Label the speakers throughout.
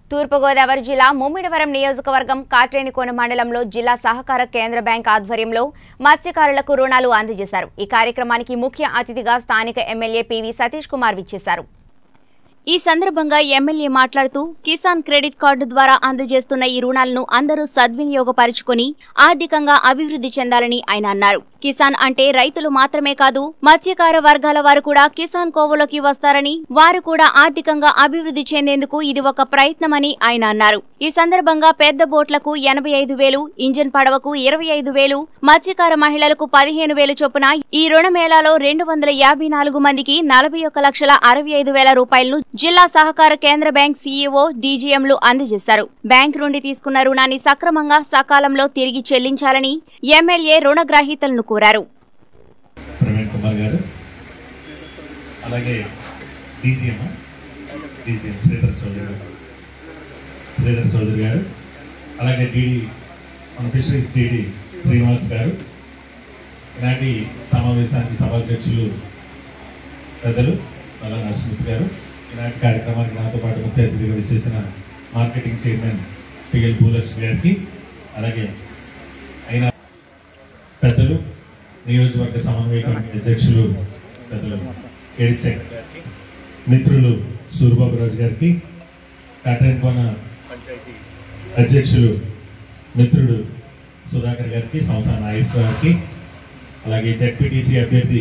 Speaker 1: తూర్పుగోదావరి జిల్లా ముమ్మిడివరం నియోజకవర్గం కాట్రేనికోన మండలంలో జిల్లా సహకార కేంద్ర బ్యాంక్ ఆధ్వర్యంలో మత్స్యకారులకు రుణాలు అందజేశారు ఈ కార్యక్రమానికి ముఖ్య అతిథిగా స్థానిక ఎమ్మెల్యే పివి సతీష్ కుమార్ విచ్చేశారు ఈ సందర్భంగా ఎమ్మెల్యే మాట్లాడుతూ కిసాన్ క్రెడిట్ కార్డు ద్వారా అందజేస్తున్న ఈ రుణాలను అందరూ సద్వినియోగపరుచుకుని ఆర్థికంగా అభివృద్ధి చెందాలని ఆయన అన్నారు కిసాన్ అంటే రైతులు మాత్రమే కాదు మత్స్యకార వర్గాల వారు కూడా కిసాన్ కోవలోకి వస్తారని వారు కూడా ఆర్థికంగా అభివృద్ధి చెందేందుకు ఇది ఒక ప్రయత్నమని ఆయన అన్నారు ఈ సందర్భంగా పెద్ద బోట్లకు ఎనభై ఐదు వేలు ఇంజన్ పడవకు ఇరవై ఐదు వేలు మత్స్యకార మహిళలకు పదిహేను వేలు చొప్పున ఈ రుణ మేళాలో రెండు వందల యాభై నాలుగు మందికి నలభై ఒక్క లక్షల అరవై ఐదు వేల రూపాయలను జిల్లా సహకార కేంద్ర బ్యాంక్ సీఈఓ డీజీఎంలు అందజేశారు బ్యాంక్ నుండి తీసుకున్న రుణాన్ని సక్రమంగా సకాలంలో తిరిగి చెల్లించాలని ఎమ్మెల్యే రుణగ్రహీతలను కోరారు
Speaker 2: ప్రవీణ్ కుమార్ గారు అలాగే డీజీఎం డీజీఎం శ్రీధర్ చౌదరి గారు శ్రీధర్ చౌదరి గారు అలాగే డిడి మన ఫిషరీస్ డిడి శ్రీనివాస్ గారు ఈనాటి సమావేశానికి సభాధ్యక్షులు పెద్దలు నల్ల నరసింహ గారు ఈనాటి కార్యక్రమానికి నాతో పాటు ముఖ్య అతిథిగా వచ్చేసిన మార్కెటింగ్ చైర్మన్ పిఎల్ భూలక్ష్మి గారికి అలాగే అయినా పెద్దలు నియోజకవర్గ సమన్వయ కమిటీ అధ్యక్షులు పెద్దలు ఎడిచెక్ మిత్రులు సూర్యబాబు రాజు గారికి కాటన్కోన అధ్యక్షులు మిత్రుడు సుధాకర్ గారికి సంస్థ నాగేశ్వర గారికి అలాగే జడ్పీటీసీ అభ్యర్థి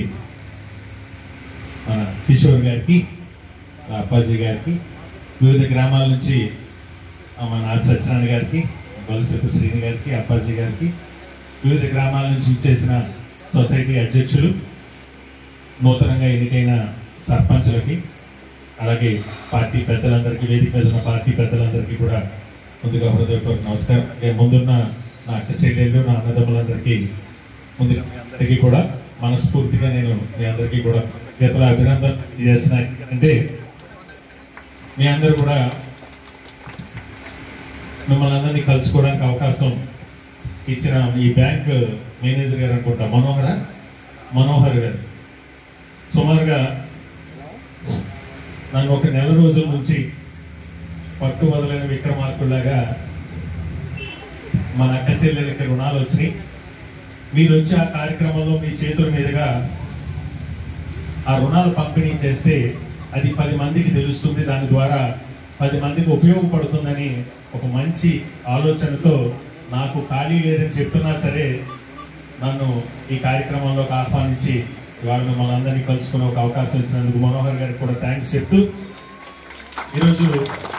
Speaker 2: మన కిషోర్ గారికి ఆ అప్పాజీ గారికి వివిధ గ్రామాల నుంచి ఆ మన ఆది సత్యనారాయణ గారికి బలసెత్త శ్రీని గారికి అప్పాజీ గారికి వివిధ గ్రామాల నుంచి ఇచ్చేసిన సొసైటీ అధ్యక్షులు నూతనంగా ఎన్నికైన సర్పంచులకి అలాగే పార్టీ పెద్దలందరికీ వేదిక మీద ఉన్న పార్టీ పెద్దలందరికీ కూడా ముందుగా హృదయపూర్వక నమస్కారం అలాగే ముందున్న నా అక్క చెల్లెళ్ళు నా అన్నదమ్ములందరికీ ముందుగా మీ అందరికీ కూడా మనస్ఫూర్తిగా నేను మీ అందరికీ కూడా గతల అభినందన చేసిన అంటే మీ అందరూ కూడా మిమ్మల్ని అందరినీ కలుసుకోవడానికి అవకాశం ఇచ్చిన ఈ బ్యాంక్ మేనేజర్ గారు అనుకుంటా మనోహర మనోహర్ గారు సుమారుగా నన్ను ఒక నెల రోజుల నుంచి పట్టు వదలని విక్రమార్కుల్లాగా మన అక్క చెల్లెలకి రుణాలు వచ్చినాయి మీరు వచ్చి ఆ కార్యక్రమంలో మీ చేతుల మీదుగా ఆ రుణాలు పంపిణీ చేస్తే అది పది మందికి తెలుస్తుంది దాని ద్వారా పది మందికి ఉపయోగపడుతుందని ఒక మంచి ఆలోచనతో నాకు ఖాళీ లేదని చెప్తున్నా సరే నన్ను ఈ కార్యక్రమంలోకి ఆహ్వానించి ఇవాళ మిమ్మల్ని అందరినీ కలుసుకునే ఒక అవకాశం ఇచ్చినందుకు మనోహర్ గారికి కూడా థ్యాంక్స్ చెప్తూ ఈరోజు